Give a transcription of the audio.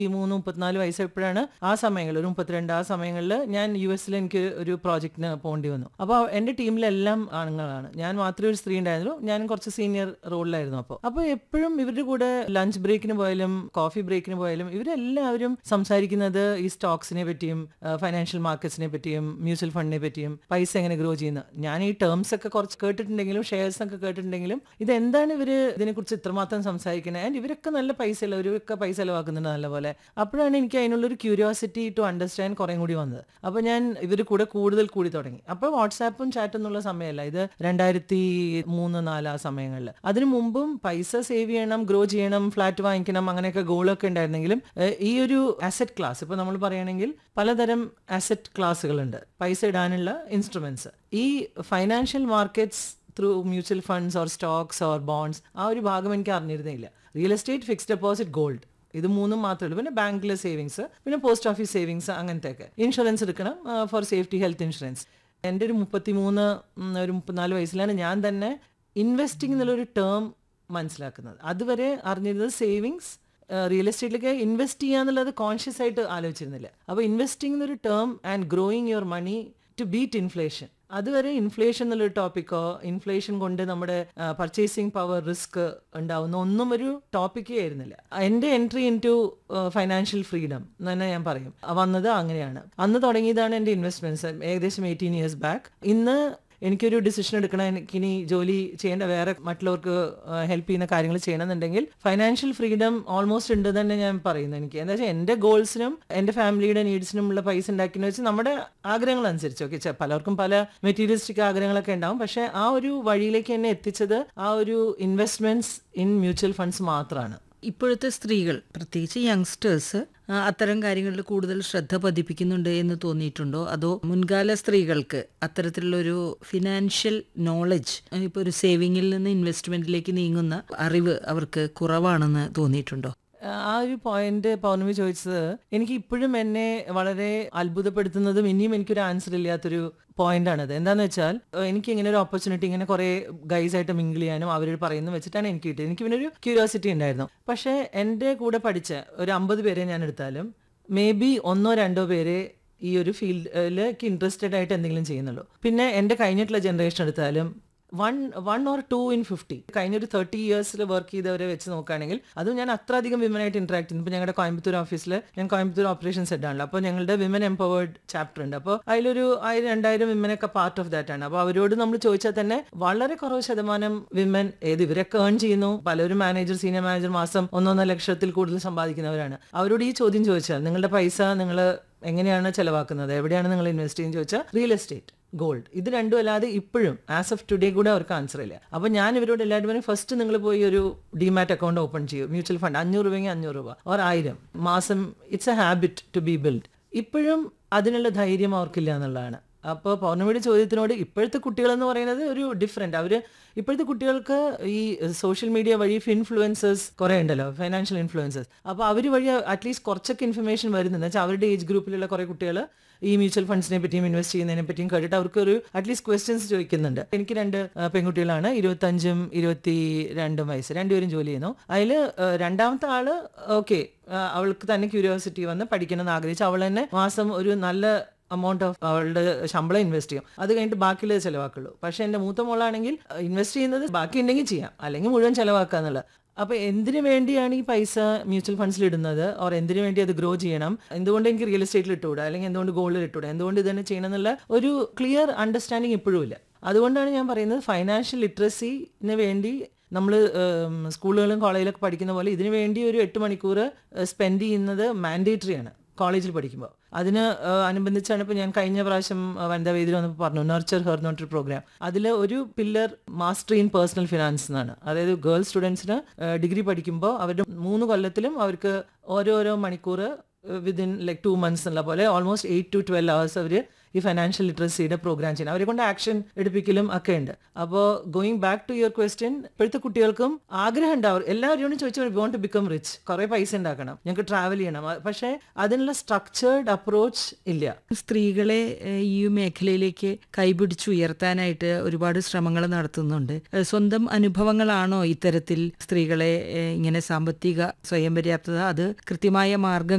ഈ മൂന്ന് മുപ്പത്തിനാല് വയസ്സപ്പോഴാണ് ആ സമയങ്ങളിൽ ഒരു മുപ്പത്തിരണ്ട് ആ സമയങ്ങളിൽ ഞാൻ യു എസിൽ എനിക്ക് ഒരു പ്രോജക്റ്റിന് പോകേണ്ടി വന്നു അപ്പോൾ എൻ്റെ ടീമിലെല്ലാം ആണുങ്ങളാണ് ഞാൻ മാത്രമേ ഒരു സ്ത്രീ ഉണ്ടായിരുന്നുള്ളൂ ഞാൻ കുറച്ച് സീനിയർ റോളിലായിരുന്നു അപ്പോൾ അപ്പോൾ എപ്പോഴും ഇവരുടെ കൂടെ ലഞ്ച് ബ്രേക്കിന് പോയാലും കോഫി ബ്രേക്കിന് പോയാലും ഇവരെല്ലാവരും സംസാരിക്കുന്നത് ഈ സ്റ്റോക്സിനെ പറ്റിയും ഫൈനാൻഷ്യൽ മാർക്കറ്റ്സിനെ പറ്റിയും മ്യൂച്വൽ ഫണ്ടിനെ പറ്റിയും പൈസ എങ്ങനെ ഗ്രോ ചെയ്യുന്നത് ഞാൻ ഈ ടേംസ് ഒക്കെ കുറച്ച് കേട്ടിട്ടുണ്ടെങ്കിലും ഷെയർസ് ഒക്കെ കേട്ടിട്ടുണ്ടെങ്കിലും ഇത് എന്താണ് ഇവർ ഇതിനെക്കുറിച്ച് ഇത്രമാത്രം സംസാരിക്കുന്നത് ആൻഡ് ഇവരൊക്കെ നല്ല പൈസ അല്ല ഇവരൊക്കെ പൈസ ചെലവാക്കുന്നുണ്ട് നല്ലപോലെ അപ്പോഴാണ് എനിക്ക് അതിനുള്ളൊരു ക്യൂരിയോസിറ്റി ടു അണ്ടർസ്റ്റാൻഡ് കുറേ കൂടി വന്നത് അപ്പോൾ ഞാൻ ഇവർ കൂടെ കൂടുതൽ കൂടി തുടങ്ങി അപ്പോൾ വാട്സാപ്പും ചാറ്റും എന്നുള്ള സമയമല്ല ഇത് രണ്ടായിരത്തി മൂന്ന് നാല് ആ സമയങ്ങളിൽ അതിനു മുമ്പും പൈസ സേവ് ചെയ്യണം ഗ്രോ ചെയ്യണം ഫ്ലാറ്റ് വാങ്ങിക്കണം അങ്ങനെയൊക്കെ ഗോളൊക്കെ ഉണ്ടായിരുന്നെങ്കിലും ഏഹ്, ഈ ഒരു അസറ്റ് ക്ലാസ് ഇപ്പോൾ നമ്മൾ പറയുകയാണെങ്കിൽ പലതരം അസറ്റ് ക്ലാസ്സുകളുണ്ട് പൈസ ഇടാനുള്ള ഇൻസ്ട്രുമെന്റ്സ് ഈ financial markets through mutual funds or stocks or bonds ആ ഒരു ഭാഗം എനിക്ക് അറിഞ്ഞിരുന്നില്ല real estate fixed deposit gold ഇത് മൂന്നും മാത്രമേ ഉള്ളൂ പിന്നെ ബാങ്കിലെ സേവിങ്സ് പിന്നെ പോസ്റ്റ് ഓഫീസ് സേവിങ്സ് അങ്ങനത്തെ ഒക്കെ ഇൻഷുറൻസ് എടുക്കണം ഫോർ സേഫ്റ്റി ഹെൽത്ത് ഇൻഷുറൻസ് എൻ്റെ ഒരു മുപ്പത്തി മൂന്ന് ഒരു മുപ്പത്തിനാല് വയസ്സിലാണ് ഞാൻ തന്നെ ഇൻവെസ്റ്റിംഗ് എന്നുള്ളൊരു ടേം മനസ്സിലാക്കുന്നത് അതുവരെ അറിഞ്ഞിരുന്നത് സേവിങ്സ് റിയൽ എസ്റ്റേറ്റിലേക്ക് ഇൻവെസ്റ്റ് ചെയ്യാന്നുള്ളത് കോൺഷ്യസ് ആയിട്ട് ആലോചിച്ചിരുന്നില്ല അപ്പോൾ ഇൻവെസ്റ്റിംഗ് എന്നൊരു term and growing your money to beat inflation അതുവരെ ഇൻഫ്ലേഷൻ എന്നുള്ളൊരു ടോപ്പിക്കോ ഇൻഫ്ലേഷൻ കൊണ്ട് നമ്മുടെ പർച്ചേസിങ് പവർ റിസ്ക് ഉണ്ടാവുന്ന ഒന്നും ഒരു ടോപ്പിക്കേ ആയിരുന്നില്ല എൻ്റെ entry into financial freedom എന്ന് തന്നെ ഞാൻ പറയും വന്നത് അങ്ങനെയാണ് അന്ന് തുടങ്ങിയതാണ് എൻ്റെ ഇൻവെസ്റ്റ്മെന്റ്സ് ഏകദേശം എയ്റ്റീൻ ഇയേഴ്സ് ബാക്ക് ഇന്ന് എനിക്കൊരു ഡിസിഷൻ എടുക്കണം എനിക്ക് ഇനി ജോലി ചെയ്യേണ്ട വേറെ മറ്റുള്ളവർക്ക് ഹെൽപ്പ് ചെയ്യുന്ന കാര്യങ്ങൾ ചെയ്യണമെന്നുണ്ടെങ്കിൽ ഫൈനാൻഷ്യൽ ഫ്രീഡം ഓൾമോസ്റ്റ് ഉണ്ട് തന്നെ ഞാൻ പറയുന്നു എനിക്ക് എന്താ വെച്ചാൽ എൻ്റെ ഗോൾസിനും എൻ്റെ ഫാമിലിയുടെ നീഡ്സിനും ഉള്ള പൈസ ഉണ്ടാക്കിയെന്ന് വെച്ചാൽ നമ്മുടെ ആഗ്രഹങ്ങൾ അനുസരിച്ച് ഓക്കെ പലർക്കും പല മെറ്റീരിയലിസ്റ്റിക് ആഗ്രഹങ്ങളൊക്കെ ഉണ്ടാവും പക്ഷേ ആ ഒരു വഴിയിലേക്ക് എന്നെ എത്തിച്ചത് ആ ഒരു ഇൻവെസ്റ്റ്മെന്റ്സ് ഇൻ മ്യൂച്വൽ ഫണ്ട്സ് മാത്രമാണ് ഇപ്പോഴത്തെ സ്ത്രീകൾ പ്രത്യേകിച്ച് യങ്സ്റ്റേഴ്സ് ആ, അത്തരം കാര്യങ്ങളിൽ കൂടുതൽ ശ്രദ്ധ പതിപ്പിക്കുന്നുണ്ട് എന്ന് തോന്നിയിട്ടുണ്ടോ അതോ മുൻകാല സ്ത്രീകൾക്ക് അത്തരത്തിലുള്ളൊരു ഫിനാൻഷ്യൽ നോളജ് ഇപ്പോൾ ഒരു സേവിങ്ങിൽ നിന്ന് ഇൻവെസ്റ്റ്മെന്റിലേക്ക് നീങ്ങുന്ന അറിവ് അവർക്ക് കുറവാണെന്ന് തോന്നിയിട്ടുണ്ടോ ആ ഒരു പോയിന്റ് പൗർണമി ചോദിച്ചത് എനിക്ക് ഇപ്പോഴും എന്നെ വളരെ അത്ഭുതപ്പെടുത്തുന്നതും ഇനിയും എനിക്കൊരു ആൻസർ ഇല്ലാത്തൊരു പോയിന്റ് ആണത് എന്താന്ന് വെച്ചാൽ ഏഹ് എനിക്ക് ഇങ്ങനെ ഒരു ഓപ്പർച്യൂണിറ്റി ഇങ്ങനെ കുറെ ഗൈസ് ആയിട്ട് മിങ്കിൾ ചെയ്യാനും അവർ പറയുന്നത് വെച്ചിട്ടാണ് എനിക്ക് കിട്ടിയത് എനിക്ക് പിന്നെ ഒരു ക്യൂരിയോസിറ്റി ഉണ്ടായിരുന്നു പക്ഷേ എൻ്റെ കൂടെ പഠിച്ച ഒരു അമ്പത് പേരെ ഞാൻ എടുത്താലും മേ ബി ഒന്നോ രണ്ടോ പേരെ ഈ ഒരു ഫീൽഡിലേക്ക് ഇൻട്രസ്റ്റഡ് ആയിട്ട് എന്തെങ്കിലും ചെയ്യുന്നുള്ളൂ പിന്നെ എൻ്റെ കഴിഞ്ഞിട്ടുള്ള ജനറേഷൻ എടുത്താലും one one or two in fifty കഴിഞ്ഞ ഒരു തേർട്ടി ഇയേഴ്സിൽ വർക്ക് ചെയ്തവരെ വെച്ച് നോക്കുകയാണെങ്കിൽ അതും ഞാൻ അത്ര അധികം വിമനായിട്ട് ഇന്ററാക്ട് ചെയ്യുന്നു ഇപ്പോൾ ഞങ്ങളുടെ കോയമ്പത്തൂർ ഓഫീസിൽ ഞാൻ കോയമ്പത്തൂർ ഓപ്പറേഷൻസ് ഹെഡാണല്ലോ അപ്പോൾ ഞങ്ങളുടെ വിമൻ എംപവേർഡ് ചാപ്റ്റർ ഉണ്ട് അപ്പോൾ അതിലൊരു ആയിരം രണ്ടായിരം വിമനൊക്കെ പാർട്ട് ഓഫ് ദാറ്റ് ആണ് അപ്പോൾ അവരോട് നമ്മൾ ചോദിച്ചാൽ തന്നെ വളരെ കുറവ് ശതമാനം വിമൻ ഏത് ഇവരൊക്കെ ഏൺ ചെയ്യുന്നു പലരും മാനേജർ സീനിയർ മാനേജർ മാസം ഒന്നൊന്നര ലക്ഷത്തിൽ കൂടുതൽ സമ്പാദിക്കുന്നവരാണ് അവരോട് ഈ ചോദ്യം ചോദിച്ചാൽ നിങ്ങളുടെ പൈസ നിങ്ങൾ എങ്ങനെയാണ് ചെലവാക്കുന്നത് എവിടെയാണ് നിങ്ങൾ ഇൻവെസ്റ്റ് ചെയ്യുന്നത് ചോദിച്ചാൽ റിയൽ എസ്റ്റേറ്റ് ഗോൾഡ് ഇത് രണ്ടും അല്ലാതെ ഇപ്പോഴും ആസ് ഓഫ് ടുഡേ കൂടെ അവർക്ക് ആൻസർ ഇല്ല അപ്പൊ ഞാൻ ഇവരോട് എല്ലാവരും പറയും ഫസ്റ്റ് നിങ്ങൾ പോയി ഒരു ഡിമാറ്റ് അക്കൗണ്ട് ഓപ്പൺ ചെയ്യൂ മ്യൂച്വൽ ഫണ്ട് അഞ്ഞൂറ് രൂപയെങ്കിൽ അഞ്ഞൂറ് രൂപ ഓർ ആയിരം മാസം it's a habit to be build ഇപ്പോഴും അതിനുള്ള ധൈര്യം അവർക്കില്ല എന്നുള്ളതാണ് അപ്പോൾ പൗർണമിയുടെ ചോദ്യത്തിനോട് ഇപ്പോഴത്തെ കുട്ടികളെന്ന് പറയുന്നത് ഒരു ഡിഫറെന്റ് അവര് ഇപ്പോഴത്തെ കുട്ടികൾക്ക് ഈ സോഷ്യൽ മീഡിയ വഴി ഇൻഫ്ലുവൻസേഴ്സ് കുറെ ഉണ്ടല്ലോ ഫൈനാൻഷ്യൽ ഇൻഫ്ലുവൻസേഴ്സ് അപ്പോൾ അവർ വഴി അറ്റ്ലീസ്റ്റ് കുറച്ചൊക്കെ ഇൻഫർമേഷൻ വരുന്നുണ്ട് വെച്ചാൽ അവരുടെ ഏജ് ഗ്രൂപ്പിലുള്ള കുറെ കുട്ടികൾ ഈ മ്യൂച്വൽ ഫണ്ട്സിനെ പറ്റിയും ഇൻവെസ്റ്റ് ചെയ്യുന്നതിനെ പറ്റിയും കേട്ടിട്ട് അവർക്ക് ഒരു അറ്റ്ലീസ്റ്റ് ക്വസ്റ്റ്യൻസ് ചോദിക്കുന്നുണ്ട് എനിക്ക് രണ്ട് ആ, പെൺകുട്ടികളാണ് ഇരുപത്തഞ്ചും ഇരുപത്തി രണ്ടും വയസ്സ് രണ്ടുപേരും ജോലി ചെയ്യുന്നു അതിൽ രണ്ടാമത്തെ ആള് ഓക്കെ അവൾക്ക് തന്നെ ക്യൂരിയോസിറ്റി വന്ന് പഠിക്കണം എന്ന് ആഗ്രഹിച്ച് അവൾ തന്നെ മാസം ഒരു നല്ല എമൗണ്ട് ഓഫ് അവളുടെ ശമ്പളം ഇൻവെസ്റ്റ് ചെയ്യും അത് കഴിഞ്ഞിട്ട് ബാക്കിയുള്ളത് ചിലവാക്കുള്ളൂ പക്ഷെ എൻ്റെ മൂത്ത മോളാണെങ്കിൽ ഇൻവെസ്റ്റ് ചെയ്യുന്നത് ബാക്കി ഉണ്ടെങ്കിൽ ചെയ്യാം അല്ലെങ്കിൽ മുഴുവൻ ചിലവാക്കുക എന്നുള്ളത് അപ്പൊ എന്തിനു വേണ്ടിയാണ് ഈ പൈസ മ്യൂച്വൽ ഫണ്ട്സിൽ ഇടുന്നത് ഓർ എന്തിനു വേണ്ടി അത് ഗ്രോ ചെയ്യണം എന്തുകൊണ്ട് എനിക്ക് റിയൽ എസ്റ്റേറ്റിൽ ഇട്ടുകൂടാ അല്ലെങ്കിൽ എന്തുകൊണ്ട് ഗോൾഡിൽ ഇട്ടുകൂടാ എന്തുകൊണ്ട് ഇത് തന്നെ ചെയ്യണം എന്നുള്ള ഒരു ക്ലിയർ അണ്ടർസ്റ്റാൻഡിങ് ഇപ്പോഴും ഇല്ല അതുകൊണ്ടാണ് ഞാൻ പറയുന്നത് ഫൈനാൻഷ്യൽ ലിറ്ററസിന് വേണ്ടി നമ്മൾ സ്കൂളുകളും കോളേജിലൊക്കെ പഠിക്കുന്ന പോലെ ഇതിനു വേണ്ടി ഒരു എട്ട് മണിക്കൂർ സ്പെൻഡ് ചെയ്യുന്നത് മാൻഡേറ്ററി ആണ് കോളേജിൽ പഠിക്കുമ്പോൾ അതിന് ഏഹ്, അനുബന്ധിച്ചാണ് ഇപ്പോൾ ഞാൻ കഴിഞ്ഞ പ്രാവശ്യം ഏഹ്, വനിതാ വേദിയിൽ വന്നപ്പോൾ പറഞ്ഞു നർച്ചർ ഹെർ നോട്ടർ പ്രോഗ്രാം അതിൽ ഒരു pillar master in personal finance എന്നാണ് അതായത് ഗേൾ സ്റ്റുഡൻസിന് ഡിഗ്രി പഠിക്കുമ്പോൾ അവരുടെ മൂന്ന് കൊല്ലത്തിലും അവർക്ക് ഓരോരോ മണിക്കൂർ വിതിൻ ലൈക്ക് ടു മന്ത്സ് എന്നുള്ള പോലെ almost eight to twelve hours അവർ ഈ ഫൈനാൻഷ്യൽ ലിറ്ററസിയുടെ പ്രോഗ്രാം ചെയ്യുന്നത് അവരെ കൊണ്ട് ആക്ഷൻ എടുപ്പിക്കലും ഒക്കെ ഉണ്ട് അപ്പോൾ going back to your question ഇപ്പോഴത്തെ കുട്ടികൾക്കും ആഗ്രഹം ഉണ്ടാവും എല്ലാവരോടും ചോദിച്ചാൽ വോണ്ട് ടു ബിക്കം റിച്ച് കുറേ പൈസ ഉണ്ടാക്കണം ഞങ്ങൾക്ക് ട്രാവൽ ചെയ്യണം അ- പക്ഷേ അതിനുള്ള സ്ട്രക്ചേർഡ് അപ്രോച്ച് ഇല്ല സ്ത്രീകളെ ഏഹ്, ഈ മേഖലയിലേക്ക് കൈപിടിച്ചുയർത്താനായിട്ട് ഒരുപാട് ശ്രമങ്ങൾ നടത്തുന്നുണ്ട് ഏഹ്, സ്വന്തം അനുഭവങ്ങളാണോ ഇത്തരത്തിൽ സ്ത്രീകളെ ഏഹ്, ഇങ്ങനെ സാമ്പത്തിക സ്വയം പര്യാപ്തത അത് കൃത്യമായ മാർഗം